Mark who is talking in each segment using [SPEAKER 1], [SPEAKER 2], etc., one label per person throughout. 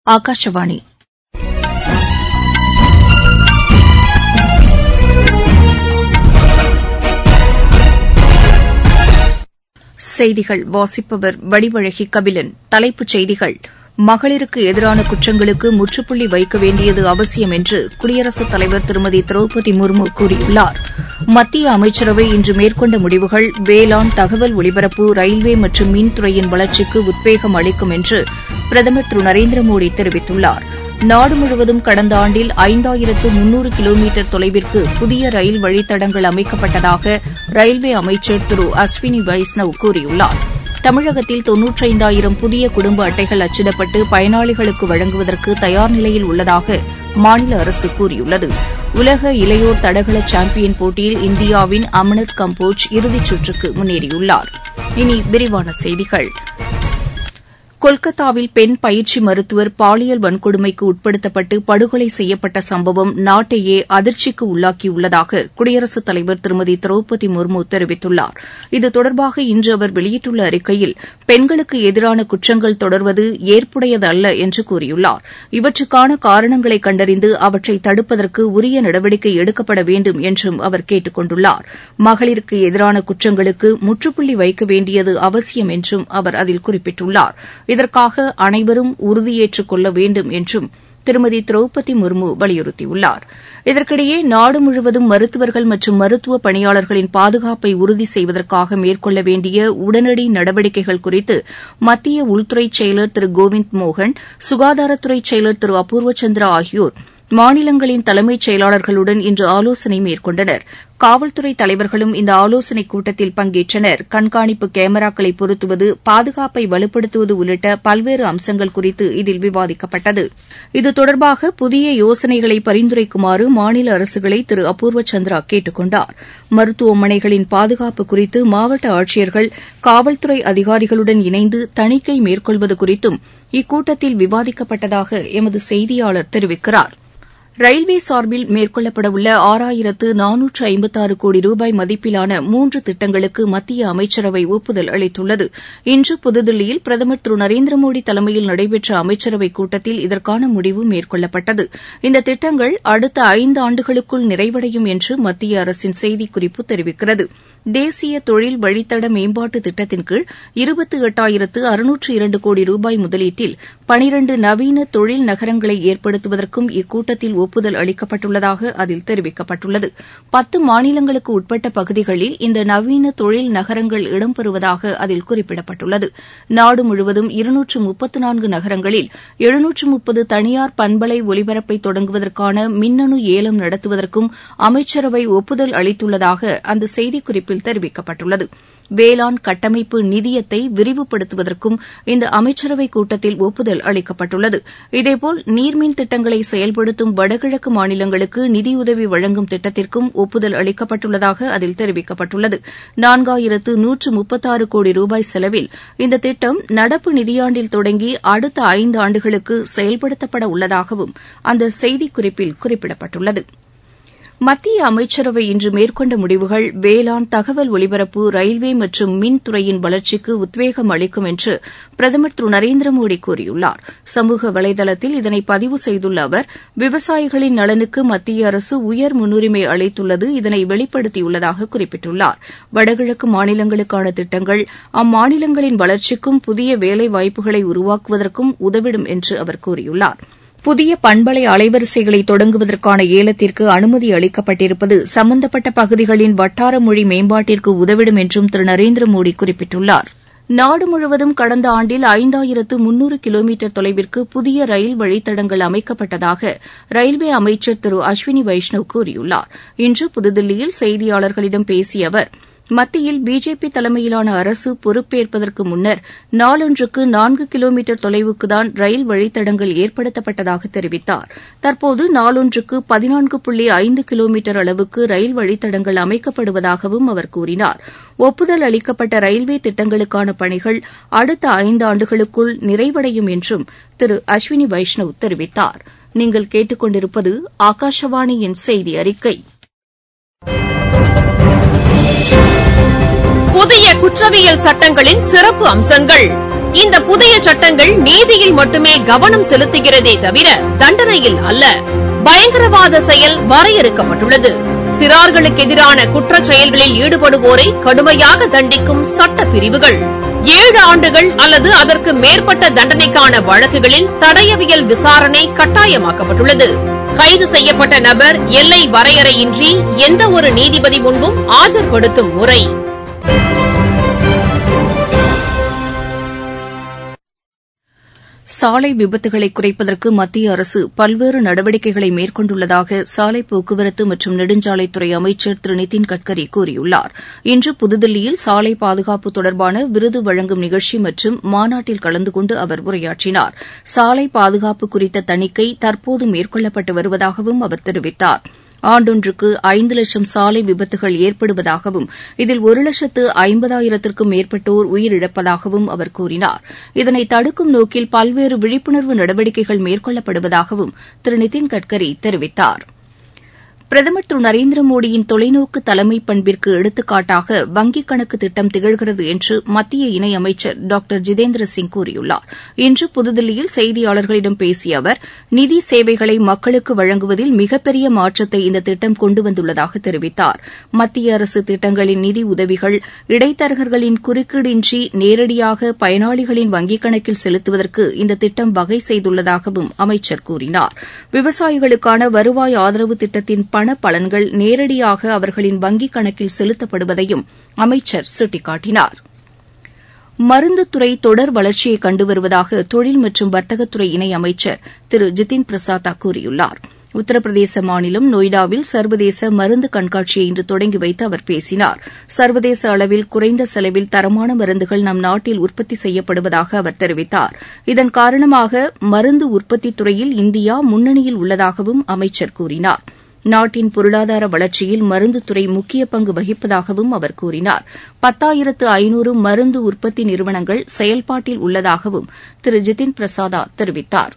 [SPEAKER 1] ஆகாஷவாணி செய்திகள் வாசிப்பவர் வடிவழகி கபிலன் தலைப்புச் செய்திகள் மகளிருக்கு எதிரான குற்றங்களுக்கு முற்றுப்புள்ளி வைக்க வேண்டியது அவசியம் என்று குடியரசுத் தலைவர் திருமதி திரௌபதி முர்மு கூறியுள்ளார் மத்திய அமைச்சரவை இன்று மேற்கொண்ட முடிவுகள் வேளாண் தகவல் ஒலிபரப்பு ரயில்வே மற்றும் மின்துறையின் வளர்ச்சிக்கு உத்வேகம் அளிக்கும் என்று பிரதமர் திரு நரேந்திர மோடி தெரிவித்துள்ளார் நாடு முழுவதும் கடந்த ஆண்டில் ஐந்தாயிரத்து முன்னூறு கிலோமீட்டர் தொலைவிற்கு புதிய ரயில் வழித்தடங்கள் அமைக்கப்பட்டதாக ரயில்வே அமைச்சர் திரு அஸ்வினி வைஷ்ணவ் கூறியுள்ளார் தமிழகத்தில் தொன்னூற்றைந்தாயிரம் புதிய குடும்ப அட்டைகள் அச்சிடப்பட்டு பயனாளிகளுக்கு வழங்குவதற்கு தயார் நிலையில் உள்ளதாக மாநில அரசு கூறியுள்ளது உலக இளையோர் தடகள சாம்பியன் போட்டியில் இந்தியாவின் அமனத் கம்போஜ் இறுதிச் சுற்றுக்கு முன்னேறியுள்ளார் இனி விரிவான செய்திகள் கொல்கத்தாவில் பெண் பயிற்சி மருத்துவர் பாலியல் வன்கொடுமைக்கு உட்படுத்தப்பட்டு படுகொலை செய்யப்பட்ட சம்பவம் நாட்டையே அதிர்ச்சிக்கு உள்ளாக்கியுள்ளதாக குடியரசுத் தலைவர் திருமதி திரௌபதி முர்மு தெரிவித்துள்ளார் இது தொடர்பாக இன்று அவர் வெளியிட்டுள்ள அறிக்கையில் பெண்களுக்கு எதிரான குற்றங்கள் தொடர்வது ஏற்புடையதல்ல என்று கூறியுள்ளார் இவற்றுக்கான காரணங்களை கண்டறிந்து அவற்றை தடுப்பதற்கு உரிய நடவடிக்கை எடுக்கப்பட வேண்டும் என்றும் அவர் கேட்டுக் கொண்டுள்ளார் மகளிருக்கு எதிரான குற்றங்களுக்கு முற்றுப்புள்ளி வைக்க வேண்டியது அவசியம் என்றும் அவர் அதில் குறிப்பிட்டுள்ளார் இதற்காக அனைவரும் உறுதியேற்றுக் கொள்ள வேண்டும் என்றும் திருமதி திரௌபதி முர்மு வலியுறுத்தியுள்ளார் இதற்கிடையே நாடு முழுவதும் மருத்துவர்கள் மற்றும் மருத்துவ பணியாளர்களின் பாதுகாப்பை உறுதி செய்வதற்காக மேற்கொள்ள வேண்டிய உடனடி நடவடிக்கைகள் குறித்து மத்திய உள்துறை செயலர் திரு கோவிந்த் மோகன் சுகாதாரத்துறை செயலர் திரு அபூர்வ சந்திரா ஆகியோர் மாநிலங்களின் தலைமைச் செயலாளர்களுடன் இன்று ஆலோசனை மேற்கொண்டனர் காவல்துறை தலைவர்களும் இந்த ஆலோசனைக் கூட்டத்தில் பங்கேற்றனர் கண்காணிப்பு கேமராக்களை பொருத்துவது பாதுகாப்பை வலுப்படுத்துவது உள்ளிட்ட பல்வேறு அம்சங்கள் குறித்து இதில் விவாதிக்கப்பட்டது இது தொடர்பாக புதிய யோசனைகளை பரிந்துரைக்குமாறு மாநில அரசுகளை திரு அபூர்வ சந்திரா கேட்டுக் கொண்டார் மருத்துவமனைகளின் பாதுகாப்பு குறித்து மாவட்ட ஆட்சியர்கள் காவல்துறை அதிகாரிகளுடன் இணைந்து தணிக்கை மேற்கொள்வது குறித்தும் இக்கூட்டத்தில் விவாதிக்கப்பட்டதாக எமது செய்தியாளர் தெரிவிக்கிறார் ரயில்வே சார்பில் மேற்கொள்ளப்படவுள்ள ஆறாயிரத்து நானூற்று ஐம்பத்தாறு கோடி ரூபாய் மதிப்பிலான மூன்று திட்டங்களுக்கு மத்திய அமைச்சரவை ஒப்புதல் அளித்துள்ளது இன்று புதுதில்லியில் பிரதமர் திரு நரேந்திர மோடி தலைமையில் நடைபெற்ற அமைச்சரவைக் கூட்டத்தில் இதற்கான முடிவு மேற்கொள்ளப்பட்டது இந்த திட்டங்கள் அடுத்த ஐந்து ஆண்டுகளுக்குள் நிறைவடையும் என்று மத்திய அரசின் செய்திக்குறிப்பு தெரிவிக்கிறது தேசிய தொழில் வழித்தட மேம்பாட்டு திட்டத்தின் கீழ் இருபத்து எட்டாயிரத்து அறுநூற்று இரண்டு கோடி ரூபாய் முதலீட்டில் பனிரண்டு நவீன தொழில் நகரங்களை ஏற்படுத்துவதற்கும் இக்கூட்டத்தில் ஒப்புதல் அளிக்கப்பட்டுள்ளதாக அதில் தெரிவிக்கப்பட்டுள்ளது பத்து மாநிலங்களுக்கு உட்பட்ட பகுதிகளில் இந்த நவீன தொழில் நகரங்கள் இடம்பெறுவதாக அதில் குறிப்பிடப்பட்டுள்ளது நாடு முழுவதும் இருநூற்று முப்பத்து நான்கு நகரங்களில் எழுநூற்று முப்பது தனியார் பண்பலை ஒலிபரப்பை தொடங்குவதற்கான மின்னணு ஏலம் நடத்துவதற்கும் அமைச்சரவை ஒப்புதல் அளித்துள்ளதாக அந்த செய்திக்குறிப்பில் தெரிவிக்கப்பட்டுள்ளது வேளாண் கட்டமைப்பு நிதியத்தை விரிவுபடுத்துவதற்கும் இந்த அமைச்சரவைக் கூட்டத்தில் ஒப்புதல் அளிக்கப்பட்டுள்ளது இதேபோல் நீர்மின் திட்டங்களை செயல்படுத்தும் வடகிழக்கு மாநிலங்களுக்கு நிதியுதவி வழங்கும் திட்டத்திற்கும் ஒப்புதல் அளிக்கப்பட்டுள்ளதாக அதில் தெரிவிக்கப்பட்டுள்ளது நான்காயிரத்து நூற்று முப்பத்தாறு கோடி ரூபாய் செலவில் இந்த திட்டம் நடப்பு நிதியாண்டில் தொடங்கி அடுத்த ஐந்து ஆண்டுகளுக்கு செயல்படுத்தப்பட உள்ளதாகவும் அந்த செய்திக்குறிப்பில் குறிப்பிடப்பட்டுள்ளது மத்திய அமைச்சரவை இன்று மேற்கொண்ட முடிவுகள் வேளாண் தகவல் ஒலிபரப்பு ரயில்வே மற்றும் மின்துறையின் வளர்ச்சிக்கு உத்வேகம் அளிக்கும் என்று பிரதமர் திரு நரேந்திர மோடி கூறியுள்ளார் சமூக வலைதளத்தில் இதனை பதிவு செய்துள்ள அவர் விவசாயிகளின் நலனுக்கு மத்திய அரசு உயர் முன்னுரிமை அளித்துள்ளது இதனை வெளிப்படுத்தியுள்ளதாக குறிப்பிட்டுள்ளார் வடகிழக்கு மாநிலங்களுக்கான திட்டங்கள் அம்மாநிலங்களின் வளர்ச்சிக்கும் புதிய வேலைவாய்ப்புகளை உருவாக்குவதற்கும் உதவிடும் என்று அவர் கூறியுள்ளார் புதிய பண்பலை அலைவரிசைகளை தொடங்குவதற்கான ஏலத்திற்கு அனுமதி அளிக்கப்பட்டிருப்பது சம்பந்தப்பட்ட பகுதிகளின் வட்டார மொழி மேம்பாட்டிற்கு உதவிடும் என்றும் திரு நரேந்திர மோடி குறிப்பிட்டுள்ளார் நாடு முழுவதும் கடந்த ஆண்டில் ஐந்தாயிரத்து முன்னூறு கிலோமீட்டர் தொலைவிற்கு புதிய ரயில் வழித்தடங்கள் அமைக்கப்பட்டதாக ரயில்வே அமைச்சர் திரு அஸ்வினி வைஷ்ணவ் கூறியுள்ளார் இன்று புதுதில்லியில் செய்தியாளர்களிடம் பேசிய அவர் மத்தியில் பிஜேபி தலைமையிலான அரசு பொறுப்பேற்பதற்கு முன்னர் நாளொன்றுக்கு நான்கு கிலோமீட்டர் தொலைவுக்குதான் ரயில் வழித்தடங்கள் ஏற்படுத்தப்பட்டதாக தெரிவித்தார் தற்போது நாளொன்றுக்கு பதினான்கு புள்ளி ஐந்து கிலோமீட்டர் அளவுக்கு ரயில் வழித்தடங்கள் அமைக்கப்படுவதாகவும் அவர் கூறினார் ஒப்புதல் அளிக்கப்பட்ட ரயில்வே திட்டங்களுக்கான பணிகள் அடுத்த ஐந்தாண்டுகளுக்குள் நிறைவடையும் என்றும் திரு அஸ்வினி வைஷ்ணவ் தெரிவித்தார் நீங்கள் கேட்டுக்கொண்டிருப்பது ஆகாஷவாணியின் செய்தி அறிக்கை
[SPEAKER 2] புதிய குற்றவியல் சட்டங்களின் சிறப்பு அம்சங்கள் இந்த புதிய சட்டங்கள் நீதியில் மட்டுமே கவனம் செலுத்துகிறதே தவிர தண்டனையில் அல்ல பயங்கரவாத செயல் வரையறுக்கப்பட்டுள்ளது சிறார்களுக்கு எதிரான குற்றச் செயல்களில் ஈடுபடுவோரை கடுமையாக தண்டிக்கும் சட்ட பிரிவுகள் ஏழு ஆண்டுகள் அல்லது அதற்கு மேற்பட்ட தண்டனைக்கான வழக்குகளில் தடயவியல் விசாரணை கட்டாயமாக்கப்பட்டுள்ளது கைது செய்யப்பட்ட நபர் எல்லை வரையறையின்றி எந்த ஒரு நீதிபதி முன்பும் ஆஜர்படுத்தும் முறை
[SPEAKER 1] சாலை விபத்துகளை குறைப்பதற்கு மத்திய அரசு பல்வேறு நடவடிக்கைகளை மேற்கொண்டுள்ளதாக சாலை போக்குவரத்து மற்றும் நெடுஞ்சாலைத்துறை அமைச்சர் திரு நிதின் கட்கரி கூறியுள்ளார் இன்று புதுதில்லியில் சாலை பாதுகாப்பு தொடர்பான விருது வழங்கும் நிகழ்ச்சி மற்றும் மாநாட்டில் கலந்து கொண்டு அவர் உரையாற்றினார் சாலை பாதுகாப்பு குறித்த தணிக்கை தற்போது மேற்கொள்ளப்பட்டு வருவதாகவும் அவர் தெரிவித்தார் ஆண்டொன்றுக்கு ஐந்து லட்சம் சாலை விபத்துகள் ஏற்படுவதாகவும் இதில் ஒரு லட்சத்து ஐம்பதாயிரத்திற்கும் மேற்பட்டோர் உயிரிழப்பதாகவும் அவர் கூறினார் இதனை தடுக்கும் நோக்கில் பல்வேறு விழிப்புணர்வு நடவடிக்கைகள் மேற்கொள்ளப்படுவதாகவும் திரு நிதின் கட்கரி தெரிவித்தார் பிரதமர் திரு நரேந்திர மோடியின் தொலைநோக்கு தலைமை பண்பிற்கு எடுத்துக்காட்டாக வங்கிக் கணக்கு திட்டம் திகழ்கிறது என்று மத்திய இணையமைச்சர் டாக்டர் ஜிதேந்திர சிங் கூறியுள்ளார் இன்று புதுதில்லியில் செய்தியாளர்களிடம் பேசிய அவர் நிதி சேவைகளை மக்களுக்கு வழங்குவதில் மிகப்பெரிய மாற்றத்தை இந்த திட்டம் கொண்டு வந்துள்ளதாக தெரிவித்தார் மத்திய அரசு திட்டங்களின் நிதி உதவிகள் இடைத்தரகர்களின் குறுக்கீடின்றி நேரடியாக பயனாளிகளின் வங்கிக் கணக்கில் செலுத்துவதற்கு இந்த திட்டம் வகை செய்துள்ளதாகவும் அமைச்சர் கூறினார் விவசாயிகளுக்கான வருவாய் ஆதரவு திட்டத்தின் பண பலன்கள் நேரடியாக அவர்களின் வங்கிக் கணக்கில் செலுத்தப்படுவதையும் அமைச்சர் சுட்டிக்காட்டினார் மருந்துத்துறை தொடர் வளர்ச்சியை கண்டு வருவதாக தொழில் மற்றும் வர்த்தகத்துறை இணையமைச்சர் திரு ஜிதின் பிரசாதா கூறியுள்ளார் உத்தரப்பிரதேச மாநிலம் நொய்டாவில் சர்வதேச மருந்து கண்காட்சியை இன்று தொடங்கி வைத்து அவர் பேசினார் சர்வதேச அளவில் குறைந்த செலவில் தரமான மருந்துகள் நம் நாட்டில் உற்பத்தி செய்யப்படுவதாக அவர் தெரிவித்தார் இதன் காரணமாக மருந்து உற்பத்தித் துறையில் இந்தியா முன்னணியில் உள்ளதாகவும் அமைச்சர் கூறினார் நாட்டின் பொருளாதார வளர்ச்சியில் மருந்துத்துறை முக்கிய பங்கு வகிப்பதாகவும் அவர் கூறினார் பத்தாயிரத்து ஐநூறு மருந்து உற்பத்தி நிறுவனங்கள் செயல்பாட்டில் உள்ளதாகவும் திரு ஜிதின் பிரசாதா தெரிவித்தார்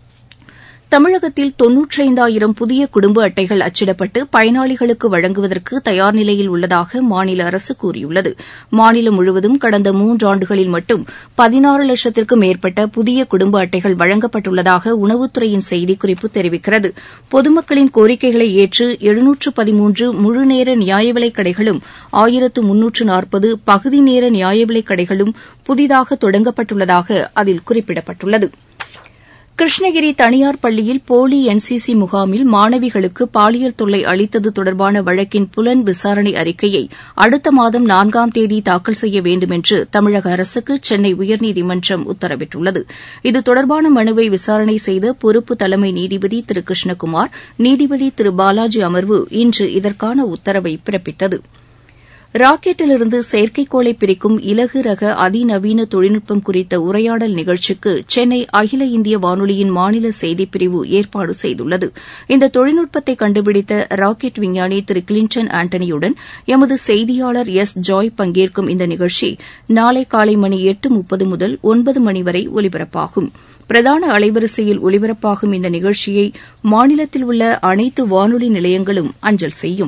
[SPEAKER 1] தமிழகத்தில் தொன்னூற்றைந்தாயிரம் புதிய குடும்ப அட்டைகள் அச்சிடப்பட்டு பயனாளிகளுக்கு வழங்குவதற்கு தயார் நிலையில் உள்ளதாக மாநில அரசு கூறியுள்ளது மாநிலம் முழுவதும் கடந்த மூன்றாண்டுகளில் மட்டும் பதினாறு லட்சத்திற்கும் மேற்பட்ட புதிய குடும்ப அட்டைகள் வழங்கப்பட்டுள்ளதாக உணவுத்துறையின் செய்திக்குறிப்பு தெரிவிக்கிறது பொதுமக்களின் கோரிக்கைகளை ஏற்று எழுநூற்று பதிமூன்று முழுநேர நியாயவிலைக் கடைகளும் ஆயிரத்து முன்னூற்று நாற்பது பகுதி நேர நியாயவிலைக் கடைகளும் புதிதாக தொடங்கப்பட்டுள்ளதாக அதில் குறிப்பிடப்பட்டுள்ளது கிருஷ்ணகிரி தனியார் பள்ளியில் போலி என்சிசி முகாமில் மாணவிகளுக்கு பாலியல் தொல்லை அளித்தது தொடர்பான வழக்கின் புலன் விசாரணை அறிக்கையை அடுத்த மாதம் நான்காம் தேதி தாக்கல் செய்ய வேண்டும் என்று தமிழக அரசுக்கு சென்னை உயர்நீதிமன்றம் உத்தரவிட்டுள்ளது இது தொடர்பான மனுவை விசாரணை செய்த பொறுப்பு தலைமை நீதிபதி திரு கிருஷ்ணகுமார் நீதிபதி திரு பாலாஜி அமர்வு இன்று இதற்கான உத்தரவை பிறப்பித்தது ராக்கெட்டிலிருந்து செயற்கைக்கோளை பிரிக்கும் இலகு ரக அதிநவீன தொழில்நுட்பம் குறித்த உரையாடல் நிகழ்ச்சிக்கு சென்னை அகில இந்திய வானொலியின் மாநில செய்திப்பிரிவு ஏற்பாடு செய்துள்ளது இந்த தொழில்நுட்பத்தை கண்டுபிடித்த ராக்கெட் விஞ்ஞானி திரு கிளின்டன் ஆண்டனியுடன் எமது செய்தியாளர் எஸ் ஜாய் பங்கேற்கும் இந்த நிகழ்ச்சி நாளை காலை மணி எட்டு முப்பது முதல் ஒன்பது மணி வரை ஒலிபரப்பாகும் பிரதான அலைவரிசையில் ஒலிபரப்பாகும் இந்த நிகழ்ச்சியை மாநிலத்தில் உள்ள அனைத்து வானொலி நிலையங்களும் அஞ்சல் செய்யும்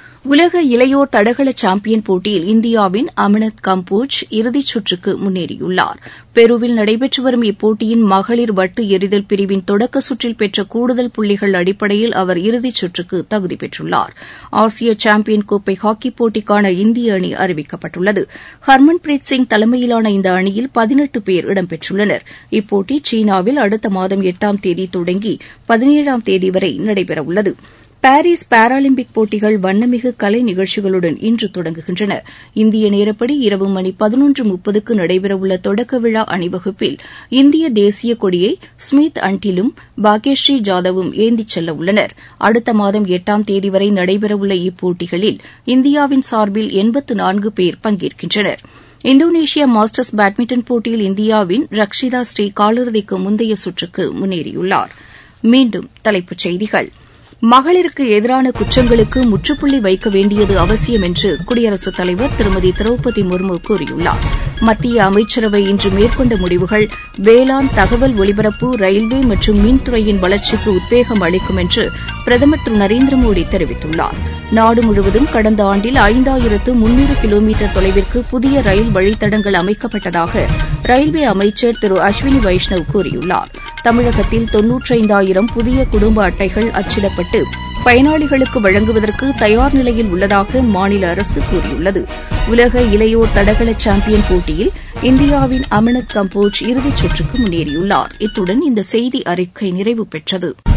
[SPEAKER 1] உலக இளையோர் தடகள சாம்பியன் போட்டியில் இந்தியாவின் அமனத் கம்போஜ் இறுதிச் சுற்றுக்கு முன்னேறியுள்ளார் பெருவில் நடைபெற்று வரும் இப்போட்டியின் மகளிர் வட்டு எறிதல் பிரிவின் தொடக்க சுற்றில் பெற்ற கூடுதல் புள்ளிகள் அடிப்படையில் அவர் இறுதிச் சுற்றுக்கு தகுதி பெற்றுள்ளார் ஆசிய சாம்பியன் கோப்பை ஹாக்கி போட்டிக்கான இந்திய அணி அறிவிக்கப்பட்டுள்ளது ஹர்மன்பிரீத் சிங் தலைமையிலான இந்த அணியில் பதினெட்டு பேர் இடம்பெற்றுள்ளனர் இப்போட்டி சீனாவில் அடுத்த மாதம் எட்டாம் தேதி தொடங்கி பதினேழாம் தேதி வரை நடைபெறவுள்ளது பாரிஸ் பாராலிம்பிக் போட்டிகள் வண்ணமிகு கலை நிகழ்ச்சிகளுடன் இன்று தொடங்குகின்றன இந்திய நேரப்படி இரவு மணி பதினொன்று முப்பதுக்கு நடைபெறவுள்ள தொடக்க விழா அணிவகுப்பில் இந்திய தேசிய கொடியை ஸ்மித் அன்டிலும் பாக்யஸ்ரீ ஜாதவும் ஏந்திச் செல்ல உள்ளனர் அடுத்த மாதம் எட்டாம் தேதி வரை நடைபெறவுள்ள இப்போட்டிகளில் இந்தியாவின் சார்பில் எண்பத்து நான்கு பேர் பங்கேற்கின்றனர் இந்தோனேஷியா மாஸ்டர்ஸ் பேட்மிண்டன் போட்டியில் இந்தியாவின் ரக்ஷிதா ஸ்ரீ காலிறுதிக்கு முந்தைய சுற்றுக்கு முன்னேறியுள்ளார் மீண்டும் தலைப்புச் செய்திகள் மகளிருக்கு எதிரான குற்றங்களுக்கு முற்றுப்புள்ளி வைக்க வேண்டியது அவசியம் என்று குடியரசுத் தலைவர் திருமதி திரௌபதி முர்மு கூறியுள்ளார் மத்திய அமைச்சரவை இன்று மேற்கொண்ட முடிவுகள் வேளாண் தகவல் ஒலிபரப்பு ரயில்வே மற்றும் மின்துறையின் வளர்ச்சிக்கு உத்வேகம் அளிக்கும் என்று பிரதமர் திரு நரேந்திர மோடி தெரிவித்துள்ளார் நாடு முழுவதும் கடந்த ஆண்டில் ஐந்தாயிரத்து முன்னூறு கிலோமீட்டர் தொலைவிற்கு புதிய ரயில் வழித்தடங்கள் அமைக்கப்பட்டதாக ரயில்வே அமைச்சர் திரு அஸ்வினி வைஷ்ணவ் கூறியுள்ளார் தமிழகத்தில் தொன்னூற்றைந்தாயிரம் புதிய குடும்ப அட்டைகள் அச்சிடப்பட்டு பயனாளிகளுக்கு வழங்குவதற்கு தயார் நிலையில் உள்ளதாக மாநில அரசு கூறியுள்ளது உலக இளையோர் தடகள சாம்பியன் போட்டியில் இந்தியாவின் அமினத் கம்போஜ் இறுதிச் சுற்றுக்கு முன்னேறியுள்ளார் இத்துடன் இந்த செய்தி அறிக்கை நிறைவு பெற்றது